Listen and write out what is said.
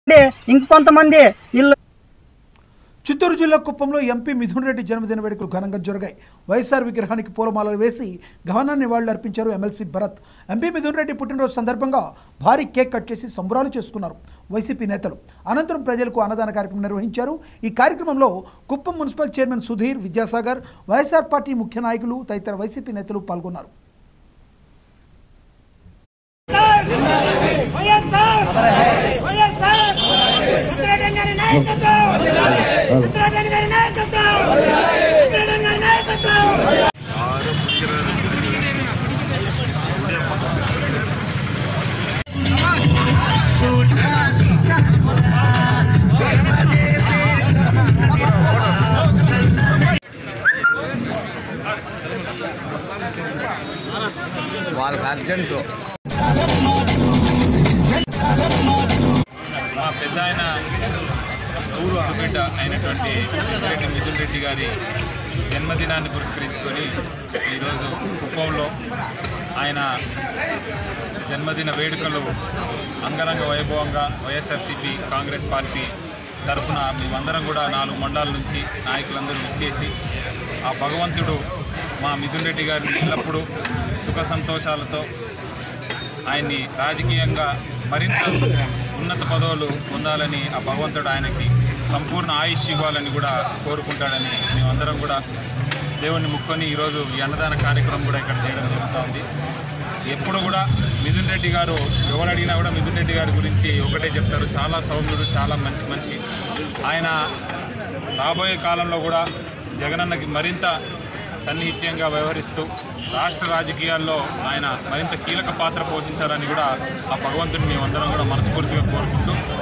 ఇంకొంతమంది ఇల్లు చిత్తూరు జిల్లా కుప్పంలో ఎంపీ మిథున్ రెడ్డి జన్మదిన వేడుకలు ఘనంగా జరిగాయి వైఎస్ఆర్ విగ్రహానికి పూలమాలలు వేసి ఘన నివాళులు అర్పించారు ఎమ్మెల్సీ భరత్ ఎంపీ మిథున్ రెడ్డి పుట్టినరోజు సందర్భంగా భారీ కేక్ కట్ చేసి సంబరాలు చేసుకున్నారు వైసీపీ నేతలు అనంతరం ప్రజలకు అన్నదాన కార్యక్రమం నిర్వహించారు ఈ కార్యక్రమంలో Kuppam municipal chairman Sudhir Vidyasagar YSR party ముఖ్య నాయకులు తదితర వైసీపీ నేతలు పాల్గొన్నారు వైఎస్ఆర్ వైఎస్ఆర్ ఉత్తరాఖండ్ గారి నాయకత్వం ఉత్తరాఖండ్ గారి నాయకత్వం ఉత్తరాఖండ్ గారి నాయకత్వం వాళ్ళకి అర్జెంటు మా పెద్ద ఆయన ఊరు బిడ్డ అయినటువంటి రెడ్డి మిథున్ రెడ్డి గారి జన్మదినాన్ని పురస్కరించుకొని ఈరోజు కుప్పంలో ఆయన జన్మదిన వేడుకలు అంగరంగ వైభవంగా వైఎస్ఆర్సీపీ కాంగ్రెస్ పార్టీ తరఫున మేమందరం కూడా నాలుగు మండలాల నుంచి నాయకులందరూ ఇచ్చేసి ఆ భగవంతుడు మా మిథున్ రెడ్డి గారిని ఎల్లప్పుడూ సుఖ సంతోషాలతో ఆయన్ని రాజకీయంగా మరింత ఉన్నత పదవులు పొందాలని ఆ భగవంతుడు ఆయనకి సంపూర్ణ ఆయుష్ ఇవ్వాలని కూడా కోరుకుంటాడని మేమందరం కూడా దేవుణ్ణి ముక్కొని ఈరోజు ఈ అన్నదాన కార్యక్రమం కూడా ఇక్కడ చేయడం జరుగుతోంది ఎప్పుడు కూడా మిథున్ రెడ్డి గారు ఎవరు అడిగినా కూడా మిథున్ రెడ్డి గారి గురించి ఒకటే చెప్తారు చాలా సౌమ్యుడు చాలా మంచి మనిషి ఆయన రాబోయే కాలంలో కూడా జగనన్నకి మరింత సన్నిహిత్యంగా వ్యవహరిస్తూ రాష్ట్ర రాజకీయాల్లో ఆయన మరింత కీలక పాత్ర పోషించాలని కూడా ఆ భగవంతుని మేమందరం కూడా మనస్ఫూర్తిగా కోరుకుంటూ